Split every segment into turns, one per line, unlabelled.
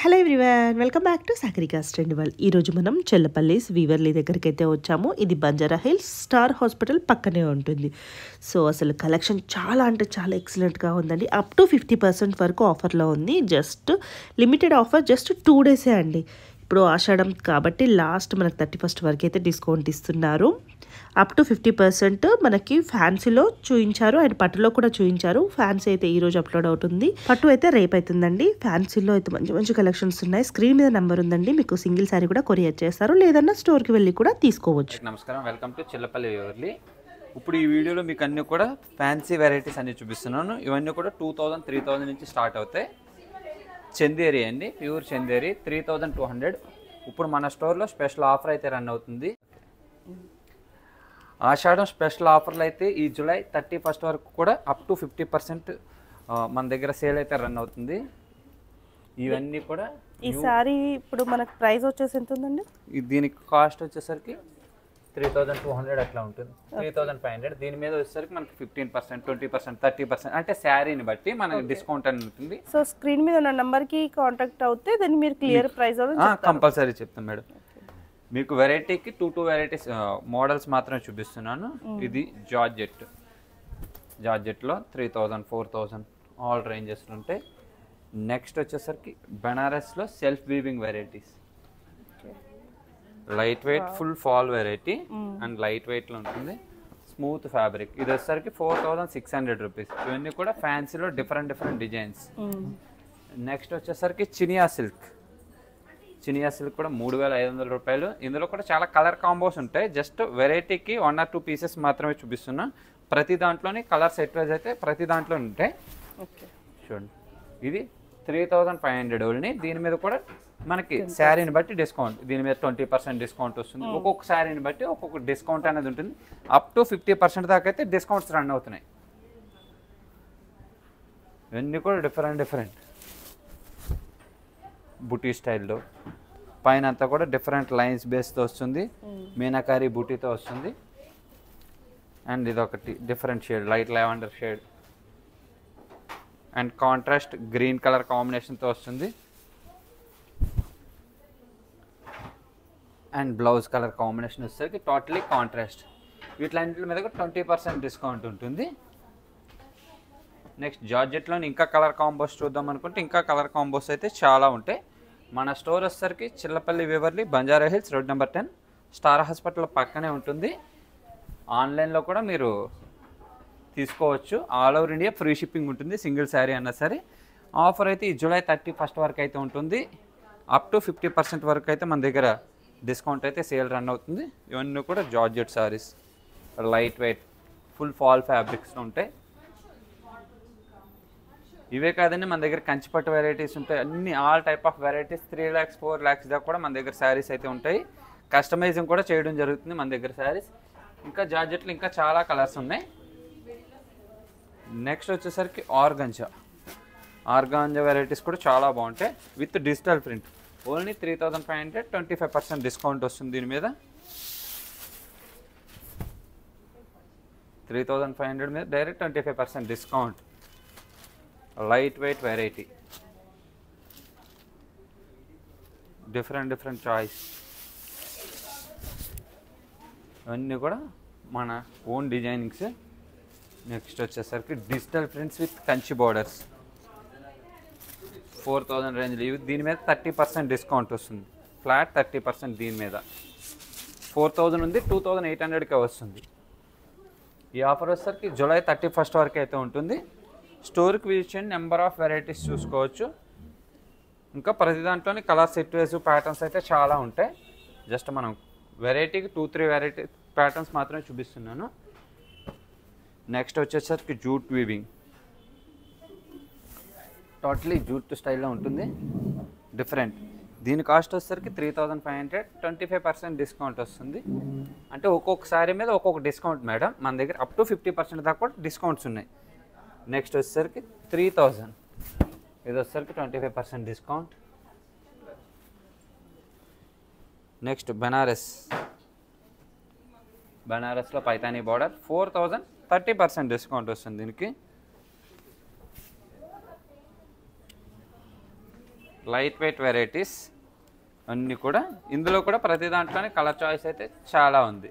hello everyone welcome back to సాకరికా స్టెండ్ వల్ ఈరోజు మనం చెల్లపల్లిస్ వీవర్లీ దగ్గరికి అయితే వచ్చాము ఇది బంజారా హిల్స్ స్టార్ హాస్పిటల్ పక్కనే ఉంటుంది సో అసలు కలెక్షన్ చాలా అంటే చాలా ఎక్సలెంట్గా ఉందండి అప్ టు ఫిఫ్టీ పర్సెంట్ వరకు ఆఫర్లో ఉంది just limited offer just two డేసే అండి ఇప్పుడు ఆషాఢం కాబట్టి లాస్ట్ మనకు థర్టీ ఫస్ట్ వరకు అయితే డిస్కౌంట్ ఇస్తున్నారు అప్ టు ఫిఫ్టీ పర్సెంట్ మనకి ఫ్యాన్సీలో చూయించారు అండ్ పట్టులో కూడా చూయించారు ఫ్యాన్సీ అయితే ఈ రోజు అప్లోడ్ అవుతుంది పట్టు అయితే రేపు అవుతుందండి ఫ్యాన్సీలో అయితే మంచి మంచి కలెక్షన్స్ ఉన్నాయి స్క్రీన్ మీద నెంబర్ ఉందండి మీకు సింగిల్ సారీ కూడా కొరియర్ చేస్తారు లేదన్నా స్టోర్కి వెళ్ళి కూడా తీసుకోవచ్చు
నమస్కారం వెల్కమ్ టు చిల్లపల్లి వివర్లీ ఇప్పుడు ఈ వీడియోలో మీకు అన్ని కూడా ఫ్యాన్సీ వెరైటీస్ అన్ని చూపిస్తున్నాను ఇవన్నీ కూడా టూ థౌజండ్ త్రీ థౌజండ్ నుంచి స్టార్ట్ అవుతాయి చందేరి అండి pure Chanderi three thousand two hundred ఇప్పుడు మన స్టోర్లో స్పెషల్ ఆఫర్ అయితే రన్ అవుతుంది ఆషాఢం స్పెషల్ ఆఫర్లు అయితే ఈ జూలై థర్టీ ఫస్ట్ వరకు కూడా అప్ టు ఫిఫ్టీ పర్సెంట్ మన దగ్గర సేల్ అయితే రన్ అవుతుంది ఇవన్నీ కూడా
ఈ సారీ ఇప్పుడు మనకు ప్రైస్ వచ్చేసి ఎంత ఉందండి
ఈ- దీనికి కాస్ట్ వచ్చేసరికి త్రీ థౌజండ్ టూ హండ్రెడ్ అట్లా ఉంటుంది త్రీ థౌజండ్ ఫైవ్ హండ్రెడ్ దీని మీద వచ్చేసరికి మనకి fifteen percent twenty percent thirty percent అంటే శారీని బట్టి మనకి డిస్కౌంట్ అని ఉంటుంది
సో స్క్రీన్ మీద ఉన్న నంబర్ కి కాంటాక్ట్ అవుతే దాన్ని మీరు క్లియర్ ప్రైస్
కంపల్సరీ చెప్తాను మేడం మీకు వెరైటీకి టూ టూ వెరైటీస్ మోడల్స్ మాత్రమే చూపిస్తున్నాను ఇది జార్జెట్ జార్జెట్లో three thousand four thousand all ranges ఉంటాయి నెక్స్ట్ వచ్చేసరికి బెనారస్లో self weaving varieties light weight full fall variety and light వెయిట్లో ఉంటుంది స్మూత్ ఫ్యాబ్రిక్ ఇది వచ్చేసరికి four thousand six hundred rupees ఇవన్నీ కూడా ఫ్యాన్సీలో డిఫరెంట్ డిఫరెంట్ డిజైన్స్ నెక్స్ట్ వచ్చేసరికి చినియా సిల్క్ చినియా సిల్క్ కూడా మూడు వేల ఐదు వందల రూపాయలు ఇందులో కూడా చాలా కలర్ కాంబోస్ ఉంటాయి జస్ట్ వెరైటీకి వన్ ఆర్ టూ పీసెస్ మాత్రమే చూపిస్తున్నా ప్రతి దాంట్లోని కలర్ సెట్ వైజ్ అయితే ప్రతి దాంట్లో ఉంటాయి
ఓకే
చూడండి ఇది three thousand five hundred only దీని మీద కూడా మనకి శారీని బట్టి డిస్కౌంట్ దీని మీద ట్వంటీ పర్సెంట్ డిస్కౌంట్ వస్తుంది ఒక్కొక్క శారీని బట్టి ఒక్కొక్క డిస్కౌంట్ అనేది ఉంటుంది అప్ టు ఫిఫ్టీ పర్సెంట్ దాకా అయితే డిస్కౌంట్స్ రన్ అవుతున్నాయి ఇవన్నీ కూడా డిఫరెంట్ డిఫరెంట్ బుటీ స్టైల్లో పైన అంతా కూడా డిఫరెంట్ లైన్స్ బేస్తో వస్తుంది మీనాకారి బుటీతో వస్తుంది అండ్ ఇది ఒకటి different shade light lavender shade and contrast green colour కాంబినేషన్తో వస్తుంది అండ్ బ్లౌజ్ కలర్ కాంబినేషన్ వచ్చేసరికి టోటలీ కాంట్రాస్ట్ వీటిలన్నింటి మీద కూడా ట్వంటీ పర్సెంట్ డిస్కౌంట్ ఉంటుంది నెక్స్ట్ జార్జెట్లో ఇంకా కలర్ కాంబోస్ చూద్దాం అనుకుంటే ఇంకా కలర్ కాంబోస్ అయితే చాలా ఉంటాయి మన స్టోర్ వచ్చేసరికి చిల్లపల్లి వివర్లీ Banjara Hills road number ten Star Hospital పక్కనే ఉంటుంది ఆన్లైన్లో కూడా మీరు తీసుకోవచ్చు all over India free shipping ఉంటుంది సింగిల్ శారీ అన్నా సరే ఆఫర్ అయితే ఈ జూలై థర్టీ ఫస్ట్ వరకు అయితే ఉంటుంది అప్ టు ఫిఫ్టీ పర్సెంట్ వరకు అయితే మన దగ్గర డిస్కౌంట్ అయితే సేల్ రన్ అవుతుంది ఇవన్నీ కూడా georgette sarees light weight full fall fabrics ఉంటాయి ఇవే కాదండి మన దగ్గర కంచిపట్టు వెరైటీస్ ఉంటాయి అన్ని all type of varieties three lakhs four lakhs దాకా కూడా మన దగ్గర శారీస్ అయితే ఉంటాయి కస్టమైజింగ్ కూడా చేయడం జరుగుతుంది మన దగ్గర శారీస్ ఇంకా జార్జెట్లు ఇంకా చాలా కలర్స్ ఉన్నాయి నెక్స్ట్ వచ్చేసరికి ఆర్గంజా ఆర్గాంజా వెరైటీస్ కూడా చాలా బాగుంటాయి with digital print only three thousand five hundred twenty five percent discount వస్తుంది దీని మీద త్రీ థౌజండ్ ఫైవ్ హండ్రెడ్ మీద direct twenty five percent discount light weight variety different different choice ఇవన్నీ కూడా మన ఓన్ డిజైనింగ్స్ నెక్స్ట్ వచ్చేసరికి digital prints with Kanchi borders four thousand రేంజ్లో ఇవి దీని మీద థర్టీ పర్సెంట్ డిస్కౌంట్ వస్తుంది ఫ్లాట్ థర్టీ పర్సెంట్ దీని మీద ఫోర్ థౌజండ్ ఉంది టూ థౌజండ్ ఎయిట్ హండ్రెడ్కే వస్తుంది ఈ ఆఫర్ వచ్చేసరికి జూలై థర్టీ ఫస్ట్ వరకు అయితే ఉంటుంది స్టోర్కి విజిట్ చేయండి నెంబర్ ఆఫ్ వెరైటీస్ చూసుకోవచ్చు ఇంకా ప్రతి దాంట్లోని కలర్ సెట్ వేస్ ప్యాటర్న్స్ అయితే చాలా ఉంటాయి జస్ట్ మనం వెరైటీకి టూ త్రీ వెరైటీ ప్యాటర్న్స్ మాత్రమే చూపిస్తున్నాను నెక్స్ట్ వచ్చేసరికి జూట్ వీవింగ్ టోటలీ జూట్ స్టైల్లో ఉంటుంది డిఫరెంట్ దీని కాస్ట్ వచ్చేసరికి three thousand five hundred twenty five percent discount వస్తుంది అంటే ఒక్కొక్క సారీ మీద ఒక్కొక్క డిస్కౌంట్ మేడం మన దగ్గర అప్ టు ఫిఫ్టీ పర్సెంట్ దాకా కూడా డిస్కౌంట్స్ ఉన్నాయి నెక్స్ట్ వచ్చేసరికి త్రీ థౌజండ్ ఇది వచ్చేసరికి twenty five percent discount next Banaras బెనారస్లో Paithani border four thousand thirty percent discount వస్తుంది దీనికి లైట్ వెయిట్ వెరైటీస్ అన్నీ కూడా ఇందులో కూడా ప్రతి దాంట్లోనే కలర్ చాయిస్ అయితే చాలా ఉంది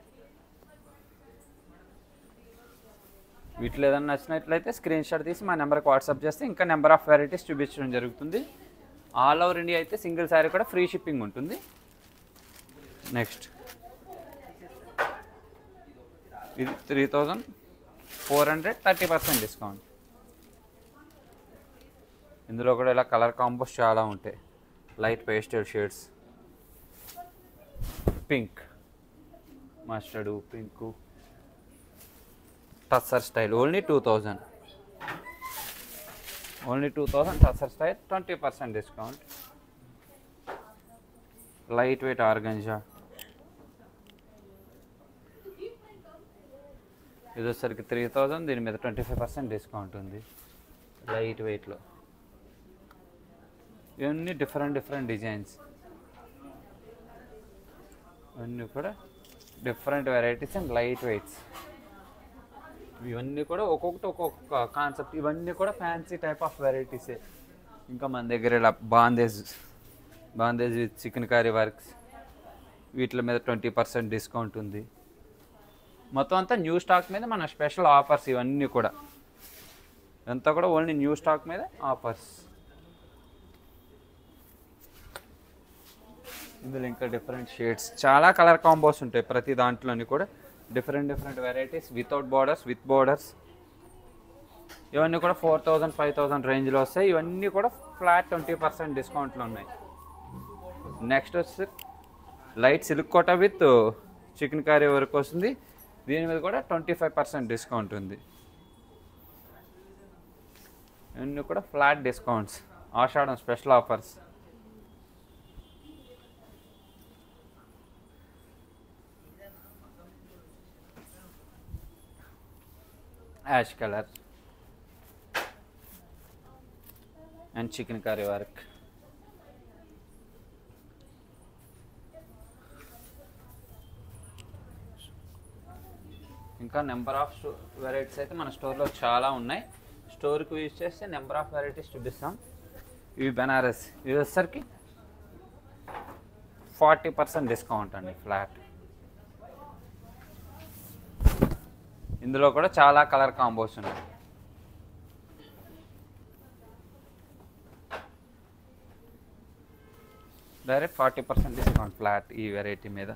వీటిలో ఏదైనా నచ్చినట్లయితే స్క్రీన్ షాట్ తీసి మా నెంబర్కి వాట్సాప్ చేస్తే ఇంకా నెంబర్ ఆఫ్ వెరైటీస్ చూపించడం జరుగుతుంది ఆల్ ఓవర్ ఇండియా అయితే సింగిల్ శారీ కూడా ఫ్రీ షిప్పింగ్ ఉంటుంది నెక్స్ట్ ఇది three thousand four hundred thirty percent discount ఇందులో కూడా ఇలా కలర్ కాంబోస్ చాలా ఉంటాయి light pastel shades pink mustard pink tussar style only two thousand only two thousand tussar style twenty percent discount light weight organza ఇది వచ్చరికి three thousand దీని మీద twenty five percent discount ఉంది లైట్ వెయిట్లో ఇవన్నీ డిఫరెంట్ డిఫరెంట్ డిజైన్స్ ఇవన్నీ కూడా different varieties and light weights ఇవన్నీ కూడా ఒక్కొక్కటి ఒక్కొక్క కాన్సెప్ట్ ఇవన్నీ కూడా ఫ్యాన్సీ టైప్ ఆఫ్ వెరైటీసే ఇంకా మన దగ్గర ఇలా bandhej bandhej with chikankari works వీటి మీద ట్వంటీ పర్సెంట్ డిస్కౌంట్ ఉంది మొత్తం అంతా న్యూ స్టాక్ మీద మన స్పెషల్ ఆఫర్స్ ఇవన్నీ కూడా అంతా కూడా ఓన్లీ న్యూ స్టాక్ మీద ఆఫర్స్ ఇందులో ఇంకా డిఫరెంట్ షేడ్స్ చాలా కలర్ కాంబోస్ ఉంటాయి ప్రతి దాంట్లోని కూడా different different varieties without borders with borders ఇవన్నీ కూడా ఫోర్ థౌజండ్ ఫైవ్ థౌజండ్ రేంజ్లో వస్తాయి ఇవన్నీ కూడా ఫ్లాట్ ట్వంటీ పర్సెంట్ డిస్కౌంట్లో ఉన్నాయి నెక్స్ట్ వచ్చి light silk Kota with chikankari వరకు వస్తుంది దీని మీద కూడా ట్వంటీ ఫైవ్ పర్సెంట్ డిస్కౌంట్ ఉంది ఇవన్నీ కూడా flat discounts Ashadham special offers ash colour and chikankari work ఇంకా నెంబర్ ఆఫ్ వెరైటీస్ అయితే మన స్టోర్లో చాలా ఉన్నాయి స్టోర్కి యూజ్ చేస్తే నెంబర్ ఆఫ్ వెరైటీస్ చూపిస్తాం ఇవి బెనారస్ ఇది వచ్చేసరికి ఫార్టీ పర్సెంట్ డిస్కౌంట్ అండి ఫ్లాట్ ఇందులో కూడా చాలా కలర్ కాంబోస్ ఉన్నాయి direct forty percent discount flat ఈ వెరైటీ మీద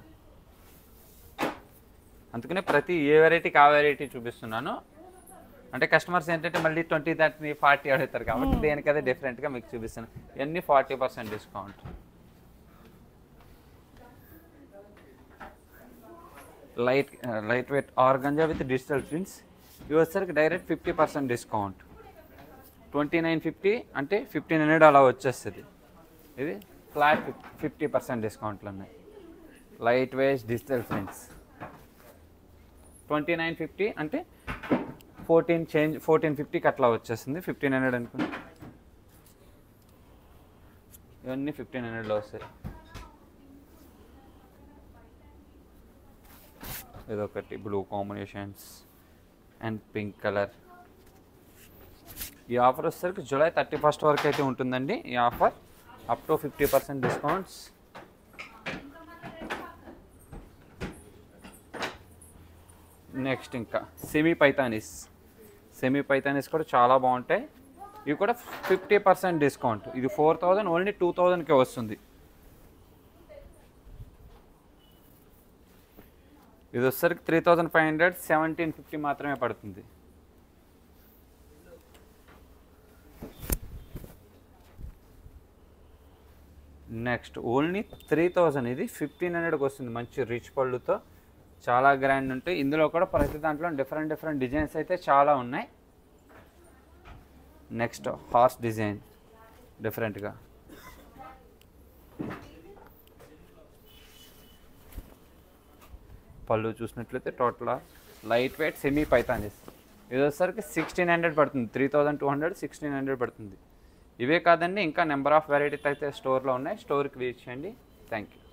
అందుకనే ప్రతి ఏ వెరైటీకి ఆ వెరైటీ చూపిస్తున్నాను అంటే కస్టమర్స్ ఏంటంటే మళ్ళీ ట్వంటీ థర్టీ ఫార్టీ అడుగుతారు కాబట్టి దేనికదే డిఫరెంట్గా మీకు చూపిస్తాను ఇవన్నీ forty percent discount light light weight organza with digital prints ఇవి వచ్చేసరికి direct fifty percent discount twenty nine fifty అంటే ఫిఫ్టీన్ హండ్రెడ్ అలా వచ్చేస్తుంది ఇది ఫ్లాట్ ఫిఫ్టీ పర్సెంట్ డిస్కౌంట్లు ఉన్నాయి light weight digital prints twenty nine fifty అంటే ఫోర్టీన్ చేంజ్ ఫోర్టీన్ ఫిఫ్టీకి అట్లా వచ్చేస్తుంది ఫిఫ్టీన్ హండ్రెడ్ అనుకుని ఇవన్నీ ఫిఫ్టీన్ హండ్రెడ్లో వస్తాయి ఇదొకటి blue combinations and pink colour ఈ ఆఫర్ వచ్చేసరికి జూలై థర్టీ ఫస్ట్ వరకు అయితే ఉంటుందండి ఈ offer up to fifty percent discounts next ఇంకా సెమీ పైతానీస్ సెమీ పైతానీస్ కూడా చాలా బాగుంటాయి ఇవి కూడా ఫిఫ్టీ పర్సెంట్ డిస్కౌంట్ ఇది ఫోర్ థౌజండ్ ఓన్లీ టూ థౌజండ్కే వస్తుంది ఇది వచ్చేసరికి three thousand five hundred seventeen fifty మాత్రమే పడుతుంది నెక్స్ట్ ఓన్లీ త్రీ థౌజండ్ ఇది ఫిఫ్టీన్ హండ్రెడ్కి వస్తుంది మంచి రిచ్ పళ్ళుతో చాలా గ్రాండ్ ఉంటాయి ఇందులో కూడా ప్రతి దాంట్లో డిఫరెంట్ డిఫరెంట్ డిజైన్స్ అయితే చాలా ఉన్నాయి నెక్స్ట్ హార్స్ డిజైన్ డిఫరెంట్గా పళ్ళు చూసినట్లయితే total light weight semi Paithanis ఇది వచ్చేసరికి సిక్స్టీన్ హండ్రెడ్ పడుతుంది three thousand two hundred sixteen hundred పడుతుంది ఇవే కాదండి ఇంకా నెంబర్ ఆఫ్ వెరైటీస్ అయితే స్టోర్లో ఉన్నాయి స్టోర్కి విజిట్ చేయండి థ్యాంక్ యూ